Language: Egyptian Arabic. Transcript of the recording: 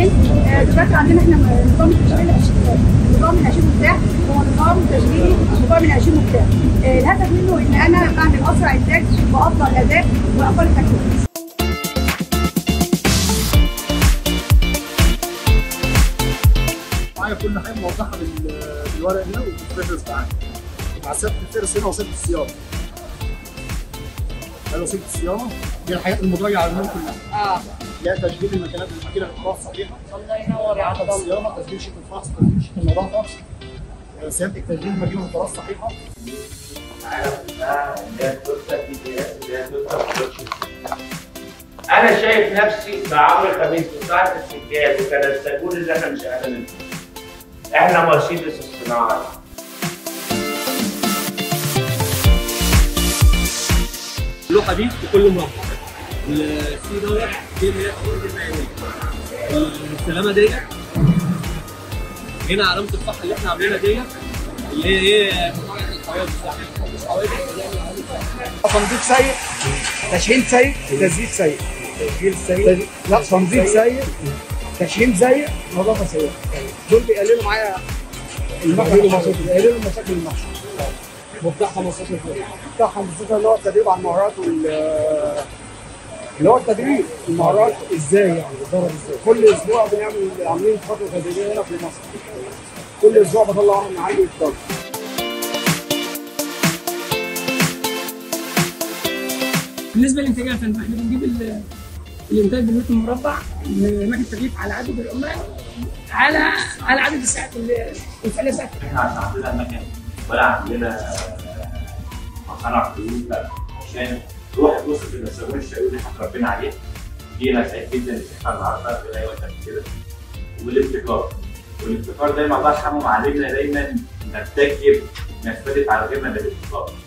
التشغيل آه، دلوقتي عندنا احنا نظام التشغيل نظام العشرين مفتاح هو نظام تشغيلي مكون من 20 مفتاح آه، الهدف منه ان انا بعمل اسرع انتاج وافضل اداء واقل تكلفه معايا كل حاجه موضحه بال- بالورق ده وبالفهرس معايا مع سياده الفهرس هنا وسياده الصيانه ده وسيله الصيانه دي الحاجات المدرجه على المول كلها اه اللي هي تشغيل الماكينات الماكينه بالقراءه الصحيحه الله ينور يا عبد عدد الله الصيانه تسجيل شيك الفحص تسجيل شيك النظافه آه، سيادتك تسجيل الماكينه بالقراءه الصحيحه انا شايف نفسي مع عمرو خميس بتاعت السجاد وكان السجون اللي احنا مش اقل منه احنا مرسيدس الصناعي اللوحه دي في كل مربع السي دوت دي اللي هي الخروج المائيه السلامه ديت هنا علامه الصح اللي احنا عاملينها ديت اللي هي ايه الحوادث يعني مش حوادث تنظيف سيء تشحيم سيء تزييت سيء تشغيل سيء لا تنظيف سيء تشحيم سيء نظافه سيئه دول بيقللوا معايا المكنه بيقللوا مشاكل المحشي مفتاح 15 فوق بتاع 15 اللي هو التدريب على المهارات وال اللي هو التدريب المهارات ازاي يعني بتدرب ازاي كل اسبوع بنعمل عاملين فتره تدريبيه هنا في مصر كل اسبوع بطلع واحد معلم يتدرب بالنسبه للانتاجيه يا فندم احنا بنجيب ال- الانتاج بالمتر المربع لمكنه التغليف على عدد العمال على على عدد الساعات اللي- الفعليه بتاعتها احنا عشان عندنا مكان ولا عندنا مصانع فلوس لا عشان روح توصف ان الصابون الشقيق اللي احنا اتربينا عليه دي انا سعيد جدا ان احنا النهارده بنلاقي وقت قبل كده والابتكار والابتكار دايما الله يرحمه معلمنا دايما نبتكر نختلف على غيرنا بالابتكار